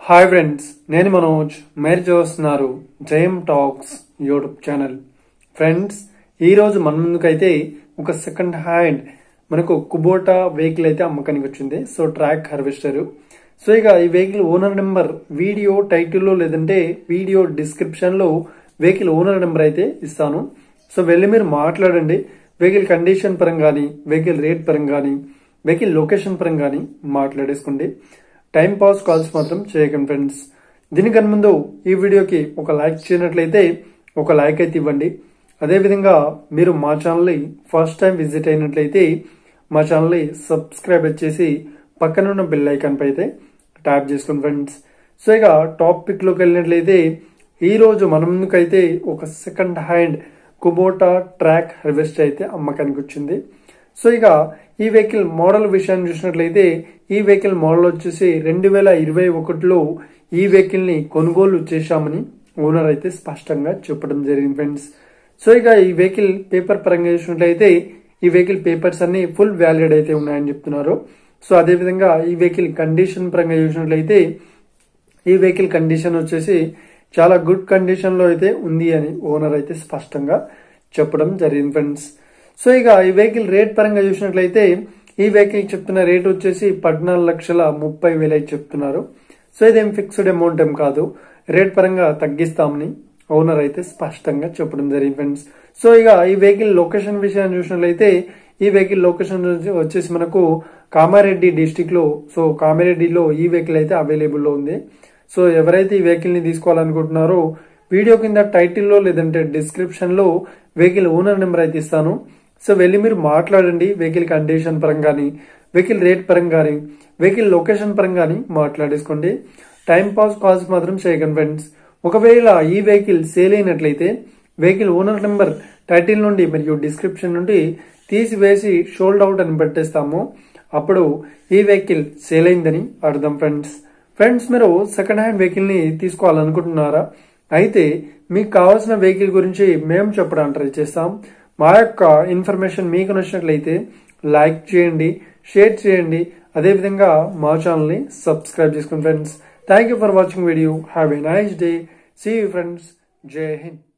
hi friends నేను మనోజ్ మీరు చూస్తున్నారు జయం టాక్స్ యూట్యూబ్ ఛానల్ ఫ్రెండ్స్ ఈ రోజు మన ముందుకైతే ఒక సెకండ్ హ్యాండ్ మనకు కుబోటా వెహికల్ అయితే అమ్మకానికి వచ్చింది సో ట్రాక్ హార్వెస్టర్ సో ఇక ఈ వెహికల్ ఓనర్ నెంబర్ వీడియో టైటిల్లో లేదంటే వీడియో డిస్క్రిప్షన్ లో వెహికల్ ఓనర్ నెంబర్ అయితే ఇస్తాను సో వెళ్ళి మీరు మాట్లాడండి వెహికల్ కండిషన్ పరంగా కానీ వెహికల్ రేట్ పరంగా కానీ వెహికల్ లొకేషన్ పరంగా కానీ మాట్లాడేసుకోండి టైం పాస్ కాల్స్ మాత్రం చేయకండి ఫ్రెండ్స్ దీనికన్నా ముందు ఈ వీడియోకి ఒక లైక్ చేయనట్లయితే ఒక లైక్ అయితే ఇవ్వండి అదేవిధంగా మీరు మా ఛానల్ని ఫస్ట్ టైం విజిట్ అయినట్లయితే మా ఛానల్ని సబ్స్క్రైబ్ చేసి పక్కనున్న బెల్ ఐకాన్ పై అయితే ట్యాప్ చేసుకోండి ఫ్రెండ్స్ సో ఇక టాపిక్ లోకి వెళ్ళినట్లయితే ఈ రోజు మన ముందుకైతే ఒక second hand Kubota track harvester అయితే అమ్మకానికి వచ్చింది సో ఇక ఈ వెహికల్ మోడల్ విషయాన్ని చూసినట్లయితే ఈ వెహికల్ మోడల్ వచ్చేసి రెండు వేల ఇరవై ఒకటిలో ఈ వెహికల్ ని కొనుగోలు చేశామని ఓనర్ అయితే స్పష్టంగా చెప్పడం జరిగింది ఫ్రెండ్స్ సో ఇక ఈ వెహికల్ పేపర్ పరంగా చూసినట్లయితే ఈ వెహికల్ పేపర్స్ అన్ని ఫుల్ వ్యాలిడ్ అయితే ఉన్నాయని చెప్తున్నారు సో అదే విధంగా ఈ వెహికల్ కండిషన్ పరంగా చూసినట్లయితే ఈ వెహికల్ కండిషన్ వచ్చేసి చాలా గుడ్ కండిషన్ లో అయితే ఉంది అని ఓనర్ అయితే స్పష్టంగా చెప్పడం జరిగింది ఫ్రెండ్స్ సో ఇక ఈ వెహికల్ రేట్ పరంగా చూసినట్లయితే ఈ వెహికల్ చెప్తున్న రేట్ వచ్చేసి పద్నాలుగు లక్షల ముప్పై వేలు అయితే చెప్తున్నారు సో ఇదేం ఫిక్స్డ్ అమౌంట్ ఏం కాదు రేట్ పరంగా తగ్గిస్తామని ఓనర్ అయితే స్పష్టంగా చెప్పడం జరిగింది ఫ్రెండ్స్ సో ఇక ఈ వెహికల్ లొకేషన్ విషయాన్ని చూసినట్లయితే ఈ వెహికల్ లొకేషన్ వచ్చేసి మనకు కామారెడ్డి డిస్టిక్ లో సో కామారెడ్డిలో ఈ వెహికల్ అయితే అవైలబుల్ లో ఉంది సో ఎవరైతే ఈ వెహికల్ ని తీసుకోవాలనుకుంటున్నారో వీడియో కింద టైటిల్లో లేదంటే డిస్క్రిప్షన్ లో వెహికల్ ఓనర్ నెంబర్ అయితే ఇస్తాను సో వెళ్ళి మీరు మాట్లాడండి వెహికల్ కండిషన్ పరంగాని వెహికల్ రేట్ పరంగాని వెహికల్ లొకేషన్ పరంగాని మాట్లాడేసుకోండి టైం పాస్ కాల్స్ మాత్రం చేయకండి ఫ్రెండ్స్ ఒకవేళ ఈ వెహికల్ సేల్ అయినట్లయితే వెహికల్ ఓనర్ నెంబర్ టైటిల్ నుండి మరియు డిస్క్రిప్షన్ నుండి తీసివేసి షోల్డ్ అవుట్ అని పెట్టేస్తాము అప్పుడు ఈ వెహికల్ సేల్ అయిందని అర్థం ఫ్రెండ్స్ ఫ్రెండ్స్ మీరు సెకండ్ హ్యాండ్ వెహికల్ ని తీసుకోవాలనుకుంటున్నారా అయితే మీకు కావాల్సిన వెహికల్ గురించి మేము చెప్పడానికి ట్రై చేస్తాం మా యొక్క ఇన్ఫర్మేషన్ మీకు నచ్చినట్లయితే లైక్ చేయండి షేర్ చేయండి అదేవిధంగా మా ఛానల్ని సబ్స్క్రైబ్ చేసుకోండి friends thank you for watching video have a nice day see you friends Jai Hind